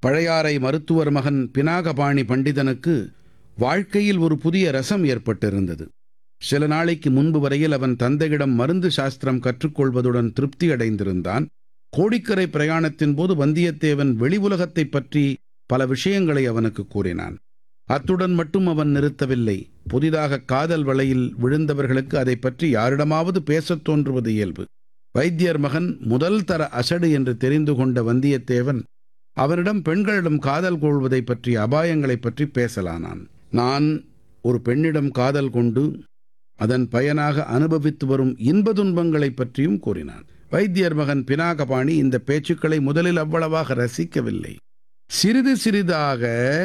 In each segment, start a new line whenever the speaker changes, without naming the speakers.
பழையாறை மருத்துவர் மகன் பினாகபாணி பண்டிதனுக்கு வாழ்க்கையில் ஒரு புதிய ரசம் ஏற்பட்டிருந்தது சில நாளைக்கு முன்பு வரையில் அவன் தந்தையிடம் மருந்து சாஸ்திரம் கற்றுக்கொள்வதுடன் திருப்தி அடைந்திருந்தான் கோடிக்கரை பிரயாணத்தின் போது வந்தியத்தேவன் வெளி உலகத்தைப் பற்றி பல விஷயங்களை அவனுக்கு கூறினான் அத்துடன் மட்டும் அவன் நிறுத்தவில்லை புதிதாக காதல் வலையில் விழுந்தவர்களுக்கு அதை பற்றி யாரிடமாவது பேசத் தோன்றுவது இயல்பு வைத்தியர் மகன் முதல் தர அசடு என்று தெரிந்து கொண்ட வந்தியத்தேவன் அவனிடம் பெண்களிடம் காதல் கொள்வதை பற்றிய அபாயங்களைப் பற்றி பேசலானான் நான் ஒரு பெண்ணிடம் காதல் கொண்டு அதன் பயனாக அனுபவித்து வரும் இன்ப துன்பங்களைப் பற்றியும் கூறினான் வைத்தியர் மகன் பினாகபாணி இந்த பேச்சுக்களை முதலில் அவ்வளவாக ரசிக்கவில்லை சிறிது சிறிதாக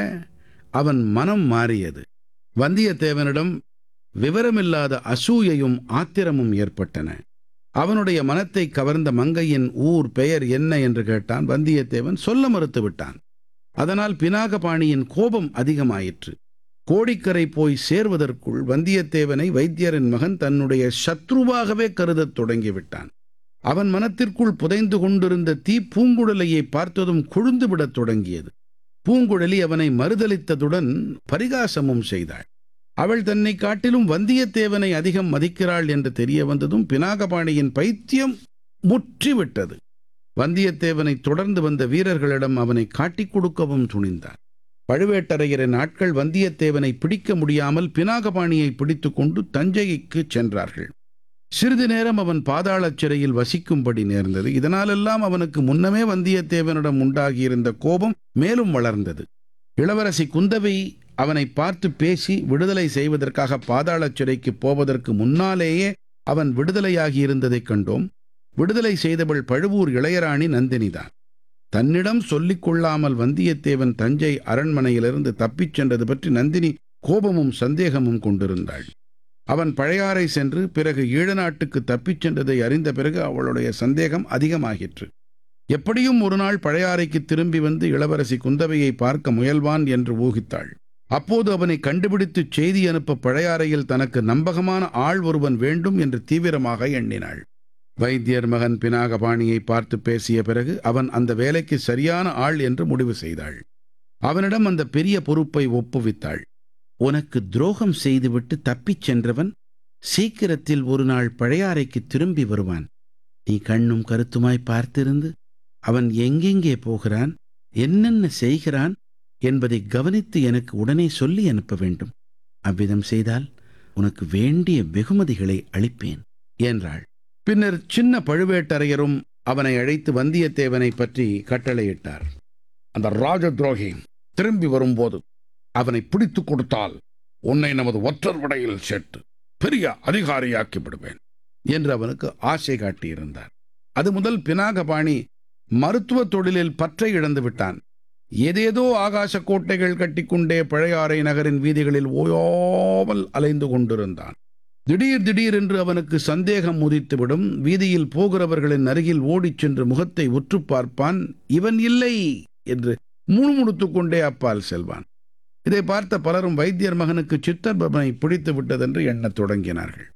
அவன் மனம் மாறியது வந்தியத்தேவனிடம் விவரமில்லாத அசூயையும் ஆத்திரமும் ஏற்பட்டன அவனுடைய மனத்தை கவர்ந்த மங்கையின் ஊர் பெயர் என்ன என்று கேட்டான் வந்தியத்தேவன் சொல்ல மறுத்து விட்டான் அதனால் பினாகபாணியின் கோபம் அதிகமாயிற்று கோடிக்கரை போய் சேர்வதற்குள் வந்தியத்தேவனை வைத்தியரின் மகன் தன்னுடைய சத்ருவாகவே கருதத் தொடங்கிவிட்டான் அவன் மனத்திற்குள் புதைந்து கொண்டிருந்த தீ பூங்குழலியை பார்த்ததும் கொழுந்து விடத் தொடங்கியது பூங்குழலி அவனை மறுதலித்ததுடன் பரிகாசமும் செய்தாள் அவள் தன்னை காட்டிலும் வந்தியத்தேவனை அதிகம் மதிக்கிறாள் என்று தெரிய வந்ததும் பினாகபாணியின் பைத்தியம் முற்றிவிட்டது வந்தியத்தேவனை தொடர்ந்து வந்த வீரர்களிடம் அவனை காட்டிக் கொடுக்கவும் துணிந்தார் பழுவேட்டரையரின் ஆட்கள் வந்தியத்தேவனை பிடிக்க முடியாமல் பினாகபாணியை பிடித்துக் கொண்டு தஞ்சைக்கு சென்றார்கள் சிறிது நேரம் அவன் பாதாளச் சிறையில் வசிக்கும்படி நேர்ந்தது இதனாலெல்லாம் அவனுக்கு முன்னமே வந்தியத்தேவனிடம் உண்டாகியிருந்த கோபம் மேலும் வளர்ந்தது இளவரசி குந்தவை அவனை பார்த்து பேசி விடுதலை செய்வதற்காக பாதாளச் சிறைக்கு போவதற்கு முன்னாலேயே அவன் விடுதலையாகி இருந்ததைக் கண்டோம் விடுதலை செய்தவள் பழுவூர் இளையராணி நந்தினிதான் தன்னிடம் சொல்லிக் கொள்ளாமல் வந்தியத்தேவன் தஞ்சை அரண்மனையிலிருந்து தப்பிச் சென்றது பற்றி நந்தினி கோபமும் சந்தேகமும் கொண்டிருந்தாள் அவன் பழையாறை சென்று பிறகு ஈழ நாட்டுக்கு தப்பிச் சென்றதை அறிந்த பிறகு அவளுடைய சந்தேகம் அதிகமாகிற்று எப்படியும் ஒரு நாள் பழையாறைக்கு திரும்பி வந்து இளவரசி குந்தவையை பார்க்க முயல்வான் என்று ஊகித்தாள் அப்போது அவனை கண்டுபிடித்து செய்தி அனுப்ப பழையாறையில் தனக்கு நம்பகமான ஆள் ஒருவன் வேண்டும் என்று தீவிரமாக எண்ணினாள் வைத்தியர் மகன் பினாகபாணியை பார்த்து பேசிய பிறகு அவன் அந்த வேலைக்கு சரியான ஆள் என்று முடிவு செய்தாள் அவனிடம் அந்த பெரிய பொறுப்பை ஒப்புவித்தாள் உனக்கு துரோகம் செய்துவிட்டு தப்பிச் சென்றவன் சீக்கிரத்தில் ஒரு நாள் பழையாறைக்கு திரும்பி வருவான் நீ கண்ணும் கருத்துமாய் பார்த்திருந்து அவன் எங்கெங்கே போகிறான் என்னென்ன செய்கிறான் என்பதை கவனித்து எனக்கு உடனே சொல்லி அனுப்ப வேண்டும் அவ்விதம் செய்தால் உனக்கு வேண்டிய வெகுமதிகளை அளிப்பேன் என்றாள் பின்னர் சின்ன பழுவேட்டரையரும் அவனை அழைத்து வந்தியத்தேவனை பற்றி கட்டளையிட்டார் அந்த ராஜ துரோகி திரும்பி வரும்போது அவனை பிடித்து கொடுத்தால் உன்னை நமது ஒற்றர் படையில் சேர்த்து பெரிய அதிகாரியாக்கி விடுவேன் என்று அவனுக்கு ஆசை காட்டியிருந்தார் அது முதல் பினாகபாணி மருத்துவ தொழிலில் பற்றை இழந்து விட்டான் ஏதேதோ ஆகாச கோட்டைகள் கட்டிக்கொண்டே பழையாறை நகரின் வீதிகளில் ஓயாமல் அலைந்து கொண்டிருந்தான் திடீர் திடீரென்று அவனுக்கு சந்தேகம் உதித்துவிடும் வீதியில் போகிறவர்களின் அருகில் ஓடிச் சென்று முகத்தை உற்று பார்ப்பான் இவன் இல்லை என்று முணுமுணுத்துக் கொண்டே அப்பால் செல்வான் இதை பார்த்த பலரும் வைத்தியர் மகனுக்கு சித்தர்பவனை பிடித்து விட்டதென்று எண்ணத் தொடங்கினார்கள்